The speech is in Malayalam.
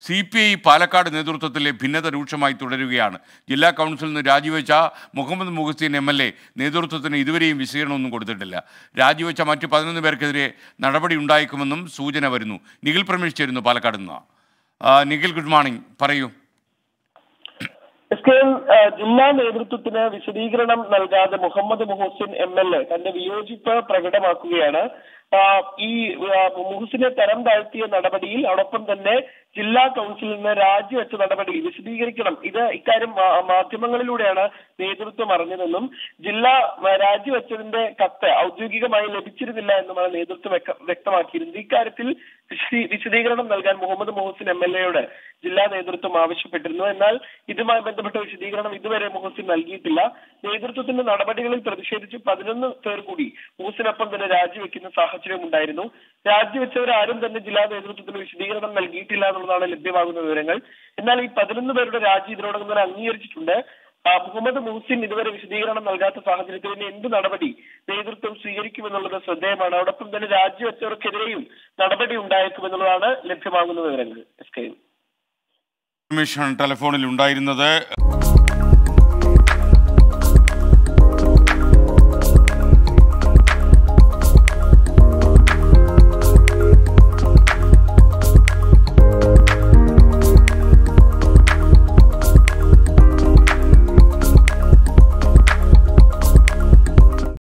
സി പി ഐ പാലക്കാട് നേതൃത്വത്തിലെ ഭിന്നത രൂക്ഷമായി തുടരുകയാണ് ജില്ലാ കൗൺസിലിൽ നിന്ന് രാജിവെച്ച Muhammad Muhsin M L A നേതൃത്വത്തിന് ഇതുവരെയും വിശദീകരണമൊന്നും കൊടുത്തിട്ടില്ല രാജിവെച്ച മറ്റ് പതിനൊന്ന് പേർക്കെതിരെ നടപടി ഉണ്ടായേക്കുമെന്നും സൂചന വരുന്നു നിഖിൽ പ്രമേഷ് ചേരുന്നു പാലക്കാട് നിന്ന് ആ, നിഖിൽ ഗുഡ് മോർണിംഗ് പറയൂ എസ് കെ എം ആ, ജില്ലാ നേതൃത്വത്തിന് വിശദീകരണം നൽകാതെ Muhammad Muhsin M L A തന്റെ വിയോജിപ്പ് പ്രകടമാക്കുകയാണ് ആ, ഈ ആ, മുഹസിനെ തരം താഴ്ത്തിയ നടപടിയിൽ അതോടൊപ്പം തന്നെ ജില്ലാ കൗൺസിലിൽ നിന്ന് രാജിവെച്ച നടപടി വിശദീകരിക്കണം ഇത് ഇക്കാര്യം മാ- മാധ്യമങ്ങളിലൂടെയാണ് നേതൃത്വം അറിഞ്ഞതെന്നും ജില്ലാ ആ, രാജിവെച്ചതിന്റെ കത്ത് ഔദ്യോഗികമായി ലഭിച്ചിരുന്നില്ല എന്നുമാണ് നേതൃത്വം വ്യക്ത- വ്യക്തമാക്കിയിരുന്നത് ഇക്കാര്യത്തിൽ വിശദീ- വിശദീകരണം നൽകാൻ മുഹമ്മദ് മുഹസിൻ എം എൽ എയോട് ജില്ലാ നേതൃത്വം ആവശ്യപ്പെട്ടിരുന്നു എന്നാൽ ഇതുമായി ബന്ധപ്പെട്ട വിശദീകരണം ഇതുവരെ മുഹസിൻ നൽകിയിട്ടില്ല നേതൃത്വത്തിന്റെ നടപടികളിൽ പ്രതിഷേധിച്ച് പതിനൊന്ന് പേർ കൂടി മുഹസിനൊപ്പം തന്നെ രാജിവെക്കുന്ന സാഹചര്യം ഉണ്ടായിരുന്നു രാജിവെച്ചവരാരും തന്നെ ജില്ലാ നേതൃത്വത്തിന് വിശദീകരണം നൽകിയിട്ടില്ല എന്നുള്ളതാണ് ലഭ്യമാകുന്ന വിവരങ്ങൾ എന്നാൽ ഈ പതിനൊന്ന് പേരുടെ രാജി ഇതിനോടകം തന്നെ അംഗീകരിച്ചിട്ടുണ്ട് ആ, മുഹമ്മദ് മുഹസിൻ ഇതുവരെ വിശദീകരണം നൽകാത്ത സാഹചര്യത്തിൽ ഇനി എന്ത് നടപടി നേതൃത്വം സ്വീകരിക്കുമെന്നുള്ളത് ശ്രദ്ധേയമാണ് അതോടൊപ്പം തന്നെ രാജിവെച്ചവർക്കെതിരെയും നടപടി ഉണ്ടായേക്കുമെന്നുള്ളതാണ് ലഭ്യമാകുന്ന വിവരങ്ങൾ എസ് കെ കമ്മീഷൻ ടെലിഫോണിൽ ഉണ്ടായിരുന്നത്